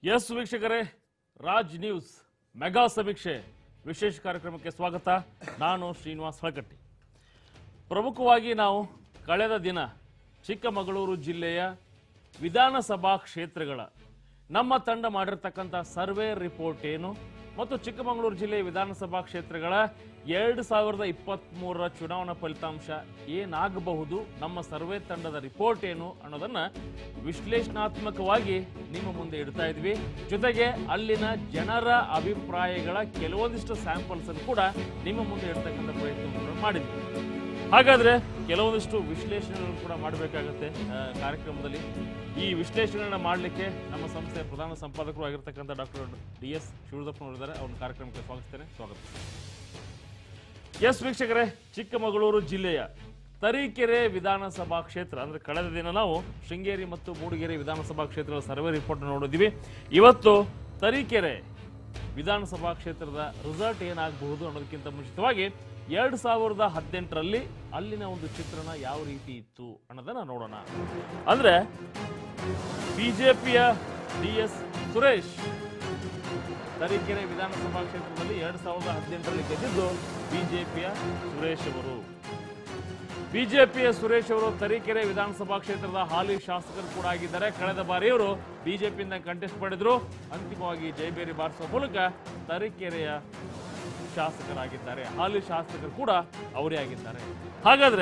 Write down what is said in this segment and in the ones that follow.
S ವೀಕ್ಷಕರೇ Raj news mega ಸಮೀಕ್ಷೆ ವಿಶೇಷ ಕಾರ್ಯಕ್ರಮಕ್ಕೆ ಸ್ವಾಗತ ನಾನು ಶ್ರೀನಿವಾಸ್ ಹಳಕಟ್ಟಿ ಪ್ರಮುಖವಾಗಿ ನಾವು ಕಳೆದ ದಿನ ಚಿಕ್ಕಮಗಳೂರು ಜಿಲ್ಲೆಯ ವಿಧಾನಸಭಾ ಕ್ಷೇತ್ರಗಳ ನಮ್ಮ ತಂಡ ಮಾಡಿರ್ತಕ್ಕಂಥ ಸರ್ವೆ ರಿಪೋರ್ಟ್ ಏನು ಮತ್ತು ಚಿಕ್ಕಮಗಳೂರು ಜಿಲ್ಲೆಯ ವಿಧಾನಸಭಾ ಕ್ಷೇತ್ರಗಳ ಎರಡು ಸಾವಿರದ ಇಪ್ಪತ್ತ್ಮೂರರ ಚುನಾವಣಾ ಫಲಿತಾಂಶ ಏನಾಗಬಹುದು ನಮ್ಮ ಸರ್ವೆ ತಂಡದ ರಿಪೋರ್ಟ್ ಏನು ಅನ್ನೋದನ್ನ ವಿಶ್ಲೇಷಣಾತ್ಮಕವಾಗಿ ನಿಮ್ಮ ಮುಂದೆ ಇಡ್ತಾ ಇದ್ವಿ ಜೊತೆಗೆ ಅಲ್ಲಿನ ಜನರ ಅಭಿಪ್ರಾಯಗಳ ಕೆಲವೊಂದಿಷ್ಟು ಸ್ಯಾಂಪಲ್ಸ್ ಅನ್ನು ಕೂಡ ನಿಮ್ಮ ಮುಂದೆ ಇಡ್ತಕ್ಕಂಥ ಪ್ರಯತ್ನವನ್ನು ಮಾಡಿದ್ವಿ ಹಾಗಾದ್ರೆ ಕೆಲವೊಂದಿಷ್ಟು ವಿಶ್ಲೇಷಣೆಗಳನ್ನು ಕೂಡ ಮಾಡಬೇಕಾಗತ್ತೆ ಆ, ಕಾರ್ಯಕ್ರಮದಲ್ಲಿ ಈ ವಿಶ್ಲೇಷಣೆಗಳನ್ನ ಮಾಡಲಿಕ್ಕೆ ನಮ್ಮ ಸಂಸ್ಥೆಯ ಪ್ರಧಾನ ಸಂಪಾದಕರು ಆಗಿರ್ತಕ್ಕಂಥ ಡಾಕ್ಟರ್ ಡಿ ಎಸ್ ಶಿವರುದಪ್ಪನವರಿದ್ದಾರೆ ಅವ್ರ ಕಾರ್ಯಕ್ರಮಕ್ಕೆ ಸ್ವಾಗತಿಸ್ತೇನೆ ಸ್ವಾಗತ ಎಸ್ ವೀಕ್ಷಕರೇ ಚಿಕ್ಕಮಗಳೂರು ಜಿಲ್ಲೆಯ ತರೀಕೆರೆ ವಿಧಾನಸಭಾ ಕ್ಷೇತ್ರ ಅಂದ್ರೆ ಕಳೆದ ದಿನ ನಾವು ಶೃಂಗೇರಿ ಮತ್ತು ಮೂಡಿಗೆರೆ ವಿಧಾನಸಭಾ ಕ್ಷೇತ್ರದ ಸರ್ವೆ ರಿಪೋರ್ಟ್ ನೋಡಿದ್ವಿ ಇವತ್ತು ತರೀಕೆರೆ ವಿಧಾನಸಭಾ ಕ್ಷೇತ್ರದ ರಿಸಲ್ಟ್ ಏನಾಗಬಹುದು ಅನ್ನೋದಕ್ಕಿಂತ ಮುಂಚಿತವಾಗಿ ಎರಡ್ ಸಾವಿರದ ಹದಿನೆಂಟರಲ್ಲಿ ಅಲ್ಲಿನ ಒಂದು ಚಿತ್ರಣ ಯಾವ ರೀತಿ ಇತ್ತು ಅನ್ನೋದನ್ನ ನೋಡೋಣ ಅಂದ್ರೆ ಬಿಜೆಪಿಯ ಡಿ ಎಸ್ ಸುರೇಶ್ ತರೀಕೆರೆ ವಿಧಾನಸಭಾ ಕ್ಷೇತ್ರದಲ್ಲಿ ಎರಡ್ ಸಾವಿರದ ಹದಿನೆಂಟರಲ್ಲಿ ಗೆದ್ದಿದ್ದು ಬಿಜೆಪಿಯ ಸುರೇಶ್ ಅವರು ಬಿಜೆಪಿಯ ಸುರೇಶ್ ಅವರು ತರೀಕೆರೆ ವಿಧಾನಸಭಾ ಕ್ಷೇತ್ರದ ಹಾಲಿ ಶಾಸಕರು ಕೂಡ ಆಗಿದ್ದಾರೆ ಕಳೆದ ಬಾರಿ ಇವರು ಬಿಜೆಪಿಯಿಂದ ಕಂಟೆಸ್ಟ್ ಪಡೆದ್ರು ಅಂತಿಮವಾಗಿ ಜಯಬೇರಿ ಬಾರಿಸುವ ಮೂಲಕ ತರೀಕೆರೆಯ ಶಾಸಕರಾಗಿದ್ದಾರೆ ಹಾಲಿ ಶಾಸಕರು ಕೂಡ ಅವರೇ ಆಗಿದ್ದಾರೆ ಹಾಗಾದ್ರೆ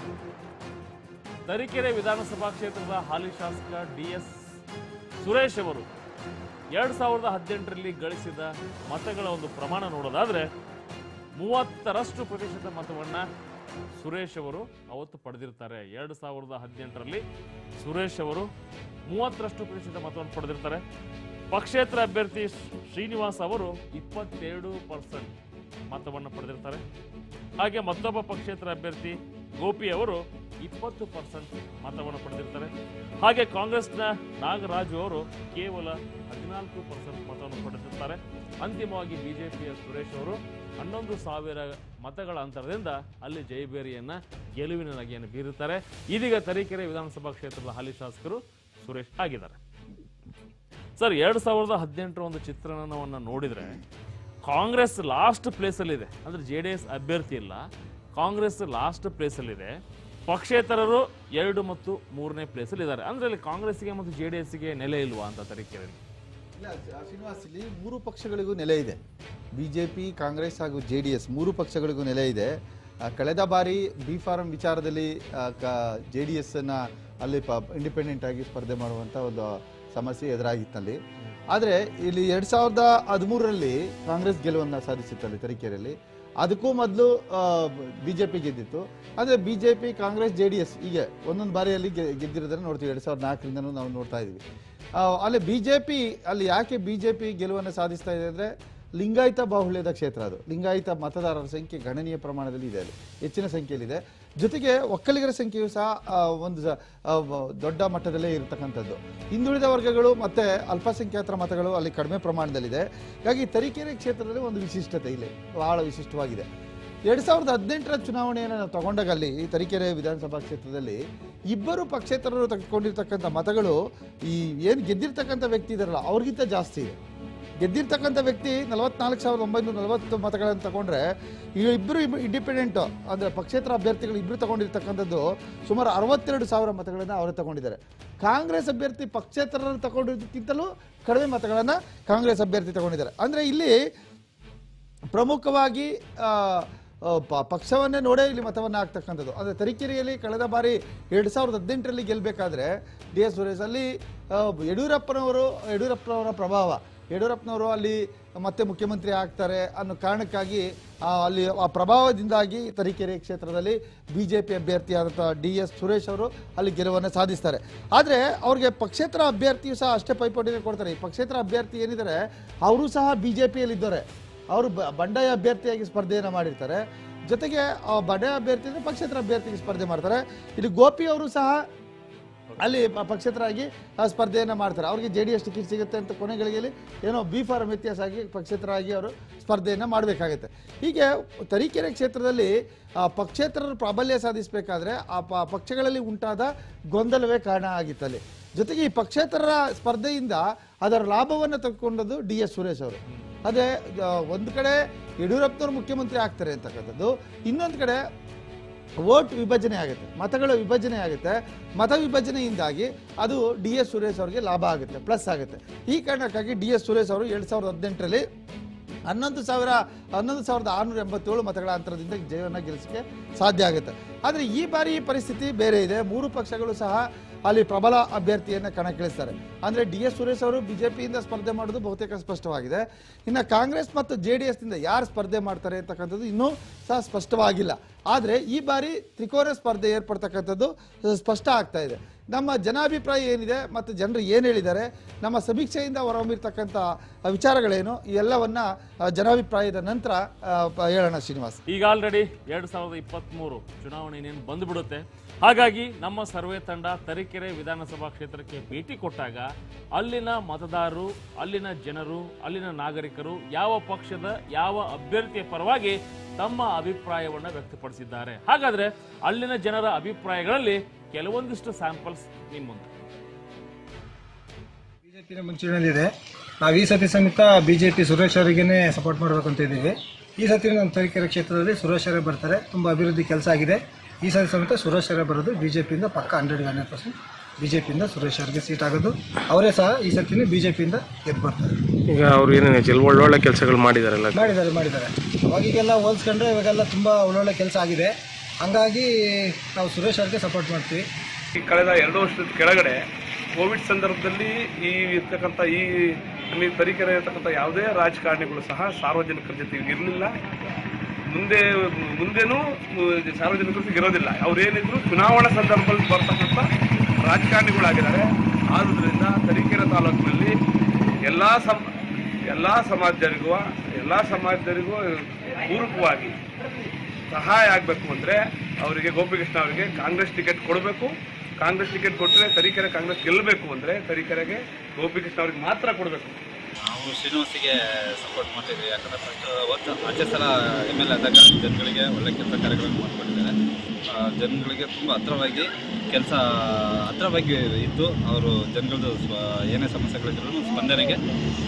ತರೀಕೆರೆ ವಿಧಾನಸಭಾ ಕ್ಷೇತ್ರದ ಹಾಲಿ ಶಾಸಕ ಡಿ ಎಸ್ ಸುರೇಶ್ ಅವರು ಎರಡ್ ಸಾವಿರದ ಹದಿನೆಂಟರಲ್ಲಿ ಗಳಿಸಿದ ಮತಗಳ ಒಂದು ಪ್ರಮಾಣ ನೋಡೋದಾದ್ರೆ ಮೂವತ್ತರಷ್ಟು ಪ್ರತಿಶತ ಮತವನ್ನ ಸುರೇಶ್ ಅವರು ಅವತ್ತು ಪಡೆದಿರ್ತಾರೆ ಎರಡು ಸಾವಿರದ ಹದಿನೆಂಟರಲ್ಲಿ ಸುರೇಶ್ ಅವರು ಮೂವತ್ತರಷ್ಟು ಪ್ರತಿಶತ ಮತವನ್ನು ಪಡೆದಿರ್ತಾರೆ ಪಕ್ಷೇತರ ಅಭ್ಯರ್ಥಿ ಶ್ರೀನಿವಾಸ್ ಅವರು ಇಪ್ಪತ್ತೆರಡು ಪರ್ಸೆಂಟ್ ಮತವನ್ನು ಪಡೆದಿರ್ತಾರೆ ಹಾಗೆ ಮತ್ತೊಬ್ಬ ಪಕ್ಷೇತರ ಅಭ್ಯರ್ಥಿ ಗೋಪಿ ಅವರು ಇಪ್ಪತ್ತು ಪರ್ಸೆಂಟ್ ಮತವನ್ನು ಪಡೆದಿರ್ತಾರೆ ಹಾಗೆ ಕಾಂಗ್ರೆಸ್ನ ನಾಗರಾಜು ಅವರು ಕೇವಲ ಹದಿನಾಲ್ಕು ಪರ್ಸೆಂಟ್ ಮತವನ್ನು ಪಡೆದಿರ್ತಾರೆ ಅಂತಿಮವಾಗಿ ಬಿಜೆಪಿಯ ಸುರೇಶ್ ಅವರು ಹನ್ನೊಂದು ಸಾವಿರ ಮತಗಳ ಅಂತರದಿಂದ ಅಲ್ಲಿ ಜಯಬೇರಿಯನ್ನ ಗೆಲುವಿನ ನಗೆಯನ್ನು ಬೀರುತ್ತಾರೆ ಇದೀಗ ತರೀಕೆರೆ ವಿಧಾನಸಭಾ ಕ್ಷೇತ್ರದ ಹಾಲಿ ಶಾಸಕರು ಸುರೇಶ್ ಆಗಿದ್ದಾರೆ ಸರ್ ಎರಡ್ ಸಾವಿರದ ಹದಿನೆಂಟರ ಒಂದು ಚಿತ್ರಣವನ್ನು ನೋಡಿದ್ರೆ ಕಾಂಗ್ರೆಸ್ ಲಾಸ್ಟ್ ಪ್ಲೇಸಲ್ಲಿದೆ ಅಂದ್ರೆ ಜೆ ಡಿ ಎಸ್ ಅಭ್ಯರ್ಥಿ ಇಲ್ಲ ಕಾಂಗ್ರೆಸ್ ಲಾಸ್ಟ್ ಪ್ಲೇಸಲ್ಲಿದೆ ಪಕ್ಷೇತರರು ಎರಡು ಮತ್ತು ಮೂರನೇ ಪ್ಲೇಸಲ್ಲಿ ಇದ್ದಾರೆ ಅಂದ್ರೆ ಇಲ್ಲಿ ಕಾಂಗ್ರೆಸ್ಗೆ ಮತ್ತು ಜೆ ಡಿ ಎಸ್ಗೆ ನೆಲೆ ಇಲ್ವಾ ಅಂತ ತರೀಕೆರೆಯಲ್ಲಿ ಇಲ್ಲ ಸ- ಶ್ರೀನಿವಾಸ್ ಇಲ್ಲಿ ಮೂರು ಪಕ್ಷಗಳಿಗೂ ನೆಲೆ ಇದೆ ಬಿಜೆಪಿ ಕಾಂಗ್ರೆಸ್ ಹಾಗೂ ಜೆ ಡಿ ಎಸ್ ಮೂರು ಪಕ್ಷಗಳಿಗೂ ನೆಲೆ ಇದೆ ಆ, ಕಳೆದ ಬಾರಿ ಬಿ ಫಾರಂ ವಿಚಾರದಲ್ಲಿ ಜೆ ಡಿ ಎಸ್ ಅನ್ನ ಅಲ್ಲಿ ಪ ಇಂಡಿಪೆಂಡೆಂಟ್ ಆಗಿ ಸ್ಪರ್ಧೆ ಮಾಡುವಂತ ಒಂದು ಸಮಸ್ಯೆ ಎದುರಾಗಿತ್ತಲ್ಲಿ ಆದರೆ ಇಲ್ಲಿ ಎರಡ್ ಸಾವಿರದ ಹದಿಮೂರರಲ್ಲಿ ಕಾಂಗ್ರೆಸ್ ಗೆಲುವನ್ನು ಸಾಧಿಸಿತ್ತಲ್ಲಿ ತರೀಕೆರೆಯಲ್ಲಿ ಅದಕ್ಕೂ ಮೊದಲು ಬಿ ಜೆ ಪಿ ಗೆದ್ದಿತ್ತು ಆದರೆ B J P Congress J D S ಹೀಗೆ ಒಂದೊಂದು ಬಾರಿಯಲ್ಲಿ ಗೆ- ಗೆದ್ದಿರೋದನ್ನ ನೋಡ್ತೀವಿ ಎರಡು ಸಾವಿರದ ನಾಲ್ಕರಿಂದನೂ ನಾವು ನೋಡ್ತಾ ಇದ್ದೀವಿ ಆ, ಅಲ್ಲಿ ಬಿ ಜೆ ಪಿ ಅಲ್ಲಿ ಯಾಕೆ ಬಿ ಜೆ ಪಿ ಗೆಲುವನ್ನು ಸಾಧಿಸ್ತಾ ಇದೆ ಅಂದರೆ ಲಿಂಗಾಯತ ಬಾಹುಳ್ಯದ ಕ್ಷೇತ್ರ ಅದು ಲಿಂಗಾಯತ ಮತದಾರರ ಸಂಖ್ಯೆ ಗಣನೀಯ ಪ್ರಮಾಣದಲ್ಲಿ ಇದೆ ಅಲ್ಲಿ ಹೆಚ್ಚಿನ ಸಂಖ್ಯೆಯಲ್ಲಿದೆ ಜೊತೆಗೆ ಒಕ್ಕಲಿಗರ ಸಂಖ್ಯೆಯು ಸಹ ಆ, ಒಂದು ಸ- ಆ, ವ- ದೊಡ್ಡ ಮಟ್ಟದಲ್ಲೇ ಇರತಕ್ಕಂಥದ್ದು ಹಿಂದುಳಿದ ವರ್ಗಗಳು ಮತ್ತೆ ಅಲ್ಪಸಂಖ್ಯಾತರ ಮತಗಳು ಅಲ್ಲಿ ಕಡಿಮೆ ಪ್ರಮಾಣದಲ್ಲಿದೆ ಹೀಗಾಗಿ ತರೀಕೆರೆ ಕ್ಷೇತ್ರದಲ್ಲಿ ಒಂದು ವಿಶಿಷ್ಟತೆ ಇಲ್ಲಿ ಬಹಳ ವಿಶಿಷ್ಟವಾಗಿದೆ ಎರಡು ಸಾವಿರದ ಹದಿನೆಂಟರ ಚುನಾವಣೆಯನ್ನು ನಾವು ತಗೊಂಡಾಗ ಅಲ್ಲಿ ಈ ತರೀಕೆರೆ ವಿಧಾನಸಭಾ ಕ್ಷೇತ್ರದಲ್ಲಿ ಇಬ್ಬರು ಪಕ್ಷೇತರರು ತೆಗೆದುಕೊಂಡಿರ್ತಕ್ಕಂಥ ಮತಗಳು ಈ ಏನು ಗೆದ್ದಿರ್ತಕ್ಕಂಥ ವ್ಯಕ್ತಿ ಇದಾರಲ್ಲ ಅವ್ರಿಗಿಂತ ಜಾಸ್ತಿ ಇದೆ ಗೆದ್ದಿರ್ತಕ್ಕಂಥ ವ್ಯಕ್ತಿ ನಲವತ್ನಾಲ್ಕು ಸಾವಿರದ ಒಂಬೈನೂರ ನಲವತ್ತು ಮತಗಳನ್ನು ತಗೊಂಡ್ರೆ ಈ ಇಬ್ಬರು ಇಂಡಿಪೆಂಡೆಂಟ್ ಅಂದರೆ ಪಕ್ಷೇತರ ಅಭ್ಯರ್ಥಿಗಳು ಇಬ್ಬರು ತಗೊಂಡಿರ್ತಕ್ಕಂಥದ್ದು ಸುಮಾರು ಅರವತ್ತೆರಡು ಸಾವಿರ ಮತಗಳನ್ನು ಅವರು ತಗೊಂಡಿದ್ದಾರೆ ಕಾಂಗ್ರೆಸ್ ಅಭ್ಯರ್ಥಿ ಪಕ್ಷೇತರರು ತಗೊಂಡಿದ್ದಕ್ಕಿಂತಲೂ ಕಡಿಮೆ ಮತಗಳನ್ನು ಕಾಂಗ್ರೆಸ್ ಅಭ್ಯರ್ಥಿ ತಗೊಂಡಿದ್ದಾರೆ ಅಂದರೆ ಇಲ್ಲಿ ಪ್ರಮುಖವಾಗಿ ಆ, ಆ, ಪ- ಪಕ್ಷವನ್ನೇ ನೋಡೇ ಇಲ್ಲಿ ಮತವನ್ನು ಹಾಕ್ತಕ್ಕಂಥದ್ದು ಅಂದರೆ ತರೀಕೆರೆಯಲ್ಲಿ ಕಳೆದ ಬಾರಿ ಎರಡು ಸಾವಿರದ ಹದಿನೆಂಟರಲ್ಲಿ ಗೆಲ್ಲಬೇಕಾದ್ರೆ ಡಿ ಎಸ್ ಸುರೇಶ್ ಅಲ್ಲಿ ಆ, ಯಡಿಯೂರಪ್ಪನವರು ಯಡಿಯೂರಪ್ಪನವರ ಪ್ರಭಾವ ಯಡಿಯೂರಪ್ಪನವರು ಅಲ್ಲಿ ಮತ್ತೆ ಮುಖ್ಯಮಂತ್ರಿ ಆಗ್ತಾರೆ ಅನ್ನೋ ಕಾರಣಕ್ಕಾಗಿ ಆ, ಅಲ್ಲಿ ಆ ಪ್ರಭಾವದಿಂದಾಗಿ ತರೀಕೆರೆ ಕ್ಷೇತ್ರದಲ್ಲಿ ಬಿ ಜೆ ಪಿ ಅಭ್ಯರ್ಥಿಯಾದಂಥ ಡಿ ಎಸ್ ಸುರೇಶ್ ಅವರು ಅಲ್ಲಿ ಗೆಲುವನ್ನು ಸಾಧಿಸ್ತಾರೆ ಆದರೆ ಅವ್ರಿಗೆ ಪಕ್ಷೇತರ ಅಭ್ಯರ್ಥಿಯು ಸಹ ಅಷ್ಟೇ ಪೈಪೋಟಿನೇ ಕೊಡ್ತಾರೆ ಈ ಪಕ್ಷೇತರ ಅಭ್ಯರ್ಥಿ ಏನಿದ್ದಾರೆ ಅವರು ಸಹ ಬಿ ಜೆ ಪಿಯಲ್ಲಿದ್ದಾರೆ ಅವರು ಬ- ಬಂಡಾಯ ಅಭ್ಯರ್ಥಿಯಾಗಿ ಸ್ಪರ್ಧೆಯನ್ನು ಮಾಡಿರ್ತಾರೆ ಜೊತೆಗೆ ಆ ಬಂಡಾಯ ಅಭ್ಯರ್ಥಿ ಅಂದರೆ ಪಕ್ಷೇತರ ಅಭ್ಯರ್ಥಿಗೆ ಸ್ಪರ್ಧೆ ಮಾಡ್ತಾರೆ ಇಲ್ಲಿ ಗೋಪಿ ಅವರು ಸಹ ಅಲ್ಲಿ ಪ- ಪಕ್ಷೇತರಾಗಿ ಆ ಸ್ಪರ್ಧೆಯನ್ನು ಮಾಡ್ತಾರೆ ಅವ್ರಿಗೆ ಜೆ ಡಿ ಎಸ್ ಟಿಕೆಟ್ ಸಿಗುತ್ತೆ ಅಂತ ಕೊನೆಗಳಿಗೆ ಏನೋ ಬಿ ಫಾರಂ ವ್ಯತ್ಯಾಸ ಆಗಿ ಪಕ್ಷೇತರಾಗಿ ಅವರು ಸ್ಪರ್ಧೆಯನ್ನು ಮಾಡಬೇಕಾಗುತ್ತೆ ಹೀಗೆ ತರೀಕೆರೆ ಕ್ಷೇತ್ರದಲ್ಲಿ ಆ, ಪಕ್ಷೇತರರು ಪ್ರಾಬಲ್ಯ ಸಾಧಿಸಬೇಕಾದ್ರೆ ಆ ಪ ಪಕ್ಷಗಳಲ್ಲಿ ಉಂಟಾದ ಗೊಂದಲವೇ ಕಾರಣ ಆಗಿತ್ತಲ್ಲಿ ಜೊತೆಗೆ ಈ ಪಕ್ಷೇತರರ ಸ್ಪರ್ಧೆಯಿಂದ ಅದರ ಲಾಭವನ್ನು ತೆಗೆದುಕೊಂಡದ್ದು ಡಿ ಎಸ್ ಸುರೇಶ್ ಅವರು ಅದೇ ಆ, ಒಂದು ಕಡೆ ಯಡಿಯೂರಪ್ಪನವರು ಮುಖ್ಯಮಂತ್ರಿ ಆಗ್ತಾರೆ ಅಂತಕ್ಕಂಥದ್ದು ಇನ್ನೊಂದು ಕಡೆ ವೋಟ್ ವಿಭಜನೆ ಆಗುತ್ತೆ ಮತಗಳ ವಿಭಜನೆ ಆಗುತ್ತೆ ಮತ ವಿಭಜನೆಯಿಂದಾಗಿ ಅದು ಡಿ ಎಸ್ ಸುರೇಶ್ ಅವರಿಗೆ ಲಾಭ ಆಗುತ್ತೆ ಪ್ಲಸ್ ಆಗುತ್ತೆ ಈ ಕಾರಣಕ್ಕಾಗಿ ಡಿ ಎಸ್ ಸುರೇಶ್ ಅವರು ಎರಡು ಸಾವಿರದ ಹದಿನೆಂಟರಲ್ಲಿ ಹನ್ನೊಂದು ಸಾವಿರ ಹನ್ನೊಂದು ಸಾವಿರದ ಆರುನೂರ ಎಂಬತ್ತೇಳು ಮತಗಳ ಅಂತರದಿಂದ ಜಯವನ್ನು ಗೆಲ್ಲಿಸಕ್ಕೆ ಸಾಧ್ಯ ಆಗುತ್ತೆ ಆದರೆ ಈ ಬಾರಿ ಪರಿಸ್ಥಿತಿ ಬೇರೆ ಇದೆ ಮೂರು ಪಕ್ಷಗಳು ಸಹ ಅಲ್ಲಿ ಪ್ರಬಲ ಅಭ್ಯರ್ಥಿಯನ್ನು ಕಣಕ್ಕಿಳಿಸ್ತಾರೆ ಅಂದರೆ ಡಿ ಎಸ್ ಸುರೇಶ್ ಅವರು ಬಿಜೆಪಿಯಿಂದ ಸ್ಪರ್ಧೆ ಮಾಡೋದು ಬಹುತೇಕ ಸ್ಪಷ್ಟವಾಗಿದೆ ಇನ್ನು ಕಾಂಗ್ರೆಸ್ ಮತ್ತು ಜೆ ಡಿ ಎಸ್ನಿಂದ ಯಾರು ಸ್ಪರ್ಧೆ ಮಾಡ್ತಾರೆ ಅಂತಕ್ಕಂಥದ್ದು ಇನ್ನೂ ಸಹ ಸ್ಪಷ್ಟವಾಗಿಲ್ಲ ಆದರೆ ಈ ಬಾರಿ ತ್ರಿಕೋನ ಸ್ಪರ್ಧೆ ಏರ್ಪಡ್ತಕ್ಕಂಥದ್ದು ಸ್ಪಷ್ಟ ಆಗ್ತಾ ಇದೆ ನಮ್ಮ ಜನಾಭಿಪ್ರಾಯ ಏನಿದೆ ಮತ್ತು ಜನರು ಏನು ಹೇಳಿದ್ದಾರೆ ನಮ್ಮ ಸಮೀಕ್ಷೆಯಿಂದ ಹೊರಹೊಮ್ಮಿರ್ತಕ್ಕಂಥ ವಿಚಾರಗಳೇನು ಈ ಎಲ್ಲವನ್ನ ಆ, ಜನಾಭಿಪ್ರಾಯದ ನಂತರ ಆ, ಪ- ಹೇಳೋಣ ಶ್ರೀನಿವಾಸ್ ಈಗ ಆಲ್ರೆಡಿ ಎರಡು ಸಾವಿರದ ಇಪ್ಪತ್ತ್ಮೂರು ಚುನಾವಣೆ ಇನ್ನೇನು ಬಂದುಬಿಡುತ್ತೆ ಹಾಗಾಗಿ ನಮ್ಮ ಸರ್ವೆ ತಂಡ ತರೀಕೆರೆ ವಿಧಾನಸಭಾ ಕ್ಷೇತ್ರಕ್ಕೆ ಭೇಟಿ ಕೊಟ್ಟಾಗ ಅಲ್ಲಿನ ಮತದಾರರು ಅಲ್ಲಿನ ಜನರು ಅಲ್ಲಿನ ನಾಗರಿಕರು ಯಾವ ಪಕ್ಷದ ಯಾವ ಅಭ್ಯರ್ಥಿಯ ಪರವಾಗಿ ತಮ್ಮ ಅಭಿಪ್ರಾಯವನ್ನು ವ್ಯಕ್ತಪಡಿಸಿದ್ದಾರೆ ಹಾಗಾದ್ರೆ ಅಲ್ಲಿನ ಜನರ ಅಭಿಪ್ರಾಯಗಳಲ್ಲಿ ಕೆಲವೊಂದಿಷ್ಟು ಸ್ಯಾಂಪಲ್ಸ್ ನಿಮ್ಮ ಮುಂದೆ ಬಿಜೆಪಿನ ಮುಂಚೂಣಿಯಲ್ಲಿದೆ ನಾವು ಈ ಸತಿ ಸಮೇತ ಬಿಜೆಪಿ ಸುರೇಶ್ ಅವರಿಗೇನೆ ಸಪೋರ್ಟ್ ಮಾಡಬೇಕು ಅಂತ ಇದ್ದೀವಿ ಈ ಸತಿ ನಮ್ಮ ತರೀಕೆರೆ ಕ್ಷೇತ್ರದಲ್ಲಿ ಸುರೇಶ್ ಅವರೇ ಬರ್ತಾರೆ ತುಂಬ ಅಭಿವೃದ್ಧಿ ಕೆಲಸ ಆಗಿದೆ ಈ ಸತಿ ಸಮೇತ ಸುರೇಶ್ ಅವರೇ ಬರೋದು ಬಿಜೆಪಿಯಿಂದ ಪಕ್ಕ ಹಂಡ್ರೆಡ್ ಹಂಡ್ರೆಡ್ ಪರ್ಸೆಂಟ್ ಬಿಜೆಪಿಯಿಂದ ಸುರೇಶ್ ಅವರಿಗೆ ಸೀಟ್ ಆಗೋದು ಅವರೇ ಸಹ ಈ ಸತಿನೇ ಬಿಜೆಪಿಯಿಂದ ಗೆದ್ದು ಬರ್ತಾರೆ ಈಗ ಅವ್ರು ಏನೇನು ಚೆಲ್ ಒಳ್ಳೊಳ್ಳೆ ಕೆಲಸಗಳು ಮಾಡಿದಾರಲ್ಲ ಮಾಡಿದ್ದಾರೆ ಮಾಡಿದ್ದಾರೆ ಅವಾಗೀಗೆಲ್ಲ ಹೋಲಿಸ್ಕೊಂಡ್ರೆ ಇವಾಗೆಲ್ಲ ತುಂಬ ಒಳ್ಳೊಳ್ಳೆ ಕೆಲಸ ಆಗಿದೆ ಹಂಗಾಗಿ ನಾವು ಸುರೇಶ್ ಅವ್ರಿಗೆ ಸಪೋರ್ಟ್ ಮಾಡ್ತೀವಿ ಈ ಕಳೆದ ಎರಡು ವರ್ಷದ ಕೆಳಗಡೆ ಕೋವಿಡ್ ಸಂದರ್ಭದಲ್ಲಿ ಈ ಇರ್ತಕ್ಕಂಥ ಈ ಈ ತರೀಕೆರೆ ಇರ್ತಕ್ಕಂಥ ಯಾವುದೇ ರಾಜಕಾರಣಿಗಳು ಸಹ ಸಾರ್ವಜನಿಕರ ಜೊತೆ ಇರಲಿಲ್ಲ ಮುಂದೆ ಮುಂದೇನೂ ಸಾರ್ವಜನಿಕರ ಜೊತೆ ಇರೋದಿಲ್ಲ ಅವ್ರೇನಿದ್ರು ಚುನಾವಣಾ ಸಂದರ್ಭದಲ್ಲಿ ಬರ್ತಕ್ಕಂಥ ರಾಜಕಾರಣಿಗಳಾಗಿದ್ದಾರೆ ಆದುದರಿಂದ ತರೀಕೆರೆ ತಾಲೂಕಿನಲ್ಲಿ ಎಲ್ಲ ಸಮ ಎಲ್ಲ ಸಮಾಜರಿಗೂ ಎಲ್ಲ ಸಮಾಜದರಿಗೂ ಪೂರಕವಾಗಿ ಸಹಾಯ ಆಗಬೇಕು ಅಂದರೆ ಅವರಿಗೆ ಗೋಪಿಕೃಷ್ಣ ಅವರಿಗೆ ಕಾಂಗ್ರೆಸ್ ಟಿಕೆಟ್ ಕೊಡಬೇಕು ಕಾಂಗ್ರೆಸ್ ಟಿಕೆಟ್ ಕೊಟ್ಟರೆ ತರೀಕೆರೆ ಕಾಂಗ್ರೆಸ್ ಗೆಲ್ಲಬೇಕು ಅಂದರೆ ತರೀಕೆರೆಗೆ ಗೋಪಿಕೃಷ್ಣ ಅವ್ರಿಗೆ ಮಾತ್ರ ಕೊಡಬೇಕು ನಾವು ಶ್ರೀನಿವಾಸಿಗೆ ಸಪೋರ್ಟ್ ಮಾಡ್ತಿದ್ವಿ ಯಾಕಂದ್ರೆ ಫಸ್ಟ್ ಅವತ್ತು ಆಚೆ ಸಲ ಎಮ್ ಎಲ್ ಆದಾಗ ಜನಗಳಿಗೆ ಒಳ್ಳೆ ಕೆಲಸ ಕಾರ್ಯಗಳನ್ನು ಮಾಡಿಕೊಟ್ಟಿದ್ದಾರೆ ಆ, ಜನಗಳಿಗೆ ತುಂಬ ಹತ್ರವಾಗಿ ಕೆಲಸ ಹತ್ರವಾಗಿ ಇದ್ದು ಅವರು ಜನಗಳದ್ದು ಸ್ವ ಏನೇ ಸಮಸ್ಯೆಗಳಿದ್ರು ಸ್ಪಂದನೆಗೆ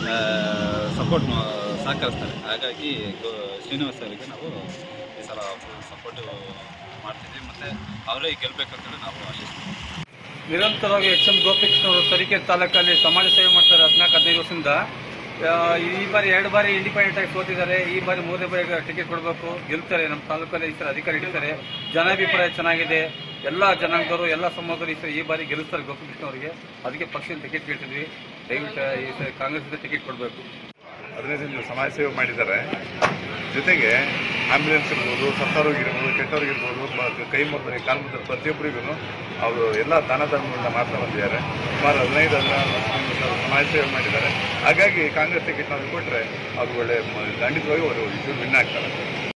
ಸಪೋರ್ಟ್ ಸಹಕರಿಸ್ತಾರೆ ಹಾಗಾಗಿ ಗೋ ಶ್ರೀನಿವಾಸ್ ಅವರಿಗೆ ನಾವು ಈ ಸಲ ಸಪೋರ್ಟ್ ಮಾಡ್ತಿದ್ವಿ ಮತ್ತು ಅವರೇ ಗೆಲ್ಲಬೇಕಂತೇಳಿ ನಾವು ಆಶಿಸ್ತೀವಿ ನಿರಂತರವಾಗಿ ಎಚ್ ಎಂ ಗೋಪಿಕೃಷ್ಣ ಅವರು ತರೀಕೆರೆ ತಾಲೂಕಲ್ಲಿ ಸಮಾಜ ಸೇವೆ ಮಾಡ್ತಾರೆ ಹದಿನಾಲ್ಕು ಹದಿನೈದು ವರ್ಷದಿಂದ ಆ, ಈ ಬಾರಿ ಎರಡು ಬಾರಿ ಇಂಡಿಪೆಂಡೆಂಟ್ ಆಗಿ ಸೋತಿದ್ದಾರೆ ಈ ಬಾರಿ ಮೂರನೇ ಬಾರಿ ಟಿಕೆಟ್ ಕೊಡಬೇಕು ಗೆಲ್ತಾರೆ ನಮ್ಮ ತಾಲೂಕಲ್ಲಿ ಈ ಸಲ ಅಧಿಕಾರಿ ಹಿಡಿತಾರೆ ಜನಾಭಿಪ್ರಾಯ ಚೆನ್ನಾಗಿದೆ ಎಲ್ಲ ಜನಾಂಗದವರು ಎಲ್ಲ ಸಮಾಜದವರು ಈ ಸಲ ಈ ಬಾರಿ ಗೆಲ್ಲಿಸ್ತಾರೆ ಗೋಪಿಕೃಷ್ಣ ಅವರಿಗೆ ಅದಕ್ಕೆ ಪಕ್ಷದಿಂದ ಟಿಕೆಟ್ ಕೇಳ್ತಿದ್ವಿ ದಯವಿಟ್ಟು ಈ ಸಲ ಕಾಂಗ್ರೆಸ್ಸಿಂದ ಟಿಕೆಟ್ ಕೊಡಬೇಕು ಹದಿನೈದು ದಿನ ಸಮಾಜ ಸೇವೆ ಮಾಡಿದ್ದಾರೆ ಜೊತೆಗೆ ಆಂಬ್ಯುಲೆನ್ಸ್ ಇರ್ಬೋದು ಸತ್ತವ್ರಿಗಿರ್ಬೋದು ಕೆಟ್ಟವ್ರಿಗಿರ್ಬೋದು ಮ- ಕೈ ಮುರಿದ್ರೆ ಕಾಲು ಮುರಿದ್ರೆ ಪ್ರತಿಯೊಬ್ಬರಿಗೂ ಅವರು ಎಲ್ಲ ದಾನ ಧರ್ಮಗಳನ್ನ ಮಾಡ್ತಾ ಬಂದಿದ್ದಾರೆ ಸುಮಾರು ಹದಿನೈದು ಹದಿನಾರು ವರ್ಷದಿಂದ ಸಮಾಜ ಸೇವೆ ಮಾಡಿದ್ದಾರೆ ಹಾಗಾಗಿ ಕಾಂಗ್ರೆಸ್ ಟಿಕೆಟ್ ನಾವು ಕೊಟ್ಟರೆ ಅವ್ರು ಒಳ್ಳೆ ಮ- ಖಂಡಿತವಾಗಿ ಅವರು ಇದು ವಿನ್ ಆಗ್ತಾರೆ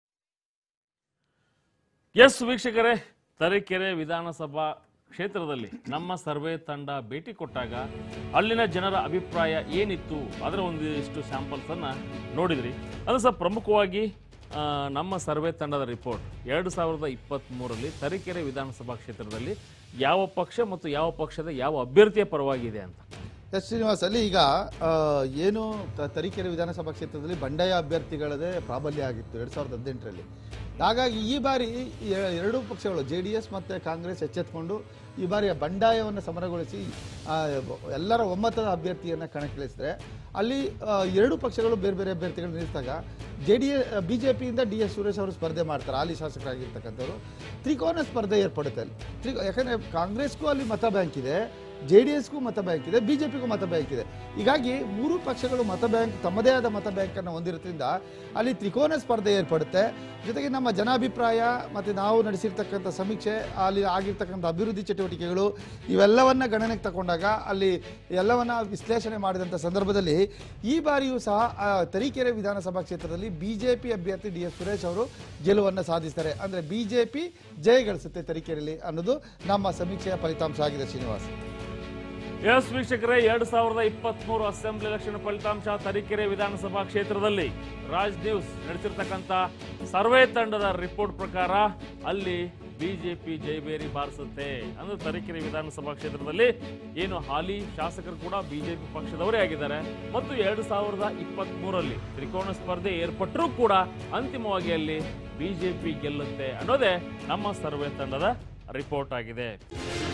ಎಸ್ ವೀಕ್ಷಕರೇ ತರೀಕೆರೆ ವಿಧಾನಸಭಾ ಕ್ಷೇತ್ರದಲ್ಲಿ ನಮ್ಮ ಸರ್ವೆ ತಂಡ ಭೇಟಿ ಕೊಟ್ಟಾಗ ಅಲ್ಲಿನ ಜನರ ಅಭಿಪ್ರಾಯ ಏನಿತ್ತು ಅದರ ಒಂದಿಷ್ಟು ಸ್ಯಾಂಪಲ್ಸನ್ನು ನೋಡಿದ್ರಿ ಅದು ಸಹ ಪ್ರಮುಖವಾಗಿ ಆ, ನಮ್ಮ ಸರ್ವೆ ತಂಡದ ರಿಪೋರ್ಟ್ ಎರಡು ಸಾವಿರದ ಇಪ್ಪತ್ತ್ಮೂರರಲ್ಲಿ ತರೀಕೆರೆ ವಿಧಾನಸಭಾ ಕ್ಷೇತ್ರದಲ್ಲಿ ಯಾವ ಪಕ್ಷ ಮತ್ತು ಯಾವ ಪಕ್ಷದ ಯಾವ ಅಭ್ಯರ್ಥಿಯ ಪರವಾಗಿದೆ ಅಂತ ಎಸ್ ಶ್ರೀನಿವಾಸ್ ಅಲ್ಲಿ ಈಗ ಆ, ಏನು ತ- ತರೀಕೆರೆ ವಿಧಾನಸಭಾ ಕ್ಷೇತ್ರದಲ್ಲಿ ಬಂಡಾಯ ಅಭ್ಯರ್ಥಿಗಳದೇ ಪ್ರಾಬಲ್ಯ ಆಗಿತ್ತು ಎರಡು ಸಾವಿರದ ಹದಿನೆಂಟರಲ್ಲಿ ಹಾಗಾಗಿ ಈ ಬಾರಿ ಎ- ಎರಡೂ ಪಕ್ಷಗಳು ಜೆ ಡಿ ಎಸ್ ಮತ್ತು ಕಾಂಗ್ರೆಸ್ ಎಚ್ಚೆತ್ಕೊಂಡು ಈ ಬಾರಿಯ ಬಂಡಾಯವನ್ನು ಸಮರಗೊಳಿಸಿ ಆ, ಎಲ್ಲರ ಒಮ್ಮತದ ಅಭ್ಯರ್ಥಿಯನ್ನು ಕಣಕ್ಕಿಳಿಸಿದ್ರೆ ಅಲ್ಲಿ ಆ, ಎರಡೂ ಪಕ್ಷಗಳು ಬೇರೆ ಬೇರೆ ಅಭ್ಯರ್ಥಿಗಳು ನಿಲ್ಲಿಸಿದಾಗ ಜೆ ಡಿ ಬಿ ಜೆ ಪಿಯಿಂದ ಡಿ ಎಸ್ ಸುರೇಶ್ ಅವರು ಸ್ಪರ್ಧೆ ಮಾಡ್ತಾರೆ ಹಾಲಿ ಶಾಸಕರಾಗಿರ್ತಕ್ಕಂಥವ್ರು ತ್ರಿಕೋನ ಸ್ಪರ್ಧೆ ಏರ್ಪಡುತ್ತೆ ಅಲ್ಲಿ ತ್ರಿ ಯಾಕಂದರೆ ಕಾಂಗ್ರೆಸ್ಗೂ ಅಲ್ಲಿ ಮತ ಬ್ಯಾಂಕ್ ಇದೆ ಜೆ ಡಿ ಎಸ್ಗೂ ಮತ ಬ್ಯಾಂಕ್ ಇದೆ ಬಿ ಜೆ ಪಿಗೂ ಮತ ಬ್ಯಾಂಕ್ ಇದೆ ಹೀಗಾಗಿ ಮೂರು ಪಕ್ಷಗಳು ಮತ ಬ್ಯಾಂಕ್ ತಮ್ಮದೇ ಆದ ಮತ ಬ್ಯಾಂಕನ್ನು ಹೊಂದಿರೋದ್ರಿಂದ ಅಲ್ಲಿ ತ್ರಿಕೋನ ಸ್ಪರ್ಧೆ ಏರ್ಪಡುತ್ತೆ ಜೊತೆಗೆ ನಮ್ಮ ಜನಾಭಿಪ್ರಾಯ ಮತ್ತು ನಾವು ನಡೆಸಿರ್ತಕ್ಕಂಥ ಸಮೀಕ್ಷೆ ಅಲ್ಲಿ ಆಗಿರ್ತಕ್ಕಂಥ ಅಭಿವೃದ್ಧಿ ಚಟುವಟಿಕೆಗಳು ಇವೆಲ್ಲವನ್ನ ಗಣನೆಗೆ ತಗೊಂಡಾಗ ಅಲ್ಲಿ ಎಲ್ಲವನ್ನ ವಿಶ್ಲೇಷಣೆ ಮಾಡಿದಂಥ ಸಂದರ್ಭದಲ್ಲಿ ಈ ಬಾರಿಯೂ ಸಹ ಆ, ತರೀಕೆರೆ ವಿಧಾನಸಭಾ ಕ್ಷೇತ್ರದಲ್ಲಿ ಬಿ ಜೆ ಪಿ ಅಭ್ಯರ್ಥಿ ಡಿ ಎಸ್ ಸುರೇಶ್ ಅವರು ಗೆಲುವನ್ನು ಸಾಧಿಸ್ತಾರೆ ಅಂದರೆ ಬಿ ಜೆ ಪಿ ಜಯಗಳಿಸುತ್ತೆ ತರೀಕೆರೆಯಲ್ಲಿ ಅನ್ನೋದು ನಮ್ಮ ಸಮೀಕ್ಷೆಯ ಫಲಿತಾಂಶ ಆಗಿದೆ ಶ್ರೀನಿವಾಸ್ ಎಸ್ ವೀಕ್ಷಕರೇ ಎರಡು ಸಾವಿರದ ಇಪ್ಪತ್ತ್ಮೂರು ಅಸೆಂಬ್ಲಿ ಎಲೆಕ್ಷನ್ ಫಲಿತಾಂಶ ತರೀಕೆರೆ ವಿಧಾನಸಭಾ ಕ್ಷೇತ್ರದಲ್ಲಿ ರಾಜ್ ನ್ಯೂಸ್ ನಡೆಸಿರ್ತಕ್ಕಂಥ ಸರ್ವೆ ತಂಡದ ರಿಪೋರ್ಟ್ ಪ್ರಕಾರ ಅಲ್ಲಿ ಬಿಜೆಪಿ ಜೈಬೇರಿ ಬಾರಿಸುತ್ತೆ ಅಂದ್ರೆ ತರೀಕೆರೆ ವಿಧಾನಸಭಾ ಕ್ಷೇತ್ರದಲ್ಲಿ ಏನು ಹಾಲಿ ಶಾಸಕರು ಕೂಡ ಬಿಜೆಪಿ ಪಕ್ಷದವರೇ ಆಗಿದ್ದಾರೆ ಮತ್ತು ಎರಡು ಸಾವಿರದ ಇಪ್ಪತ್ತ್ ಮೂರರಲ್ಲಿ ತ್ರಿಕೋನ ಸ್ಪರ್ಧೆ ಏರ್ಪಟ್ಟರೂ ಕೂಡ ಅಂತಿಮವಾಗಿ ಅಲ್ಲಿ ಬಿಜೆಪಿ ಗೆಲ್ಲುತ್ತೆ ಅನ್ನೋದೇ ನಮ್ಮ ಸರ್ವೆ ತಂಡದ ರಿಪೋರ್ಟ್ ಆಗಿದೆ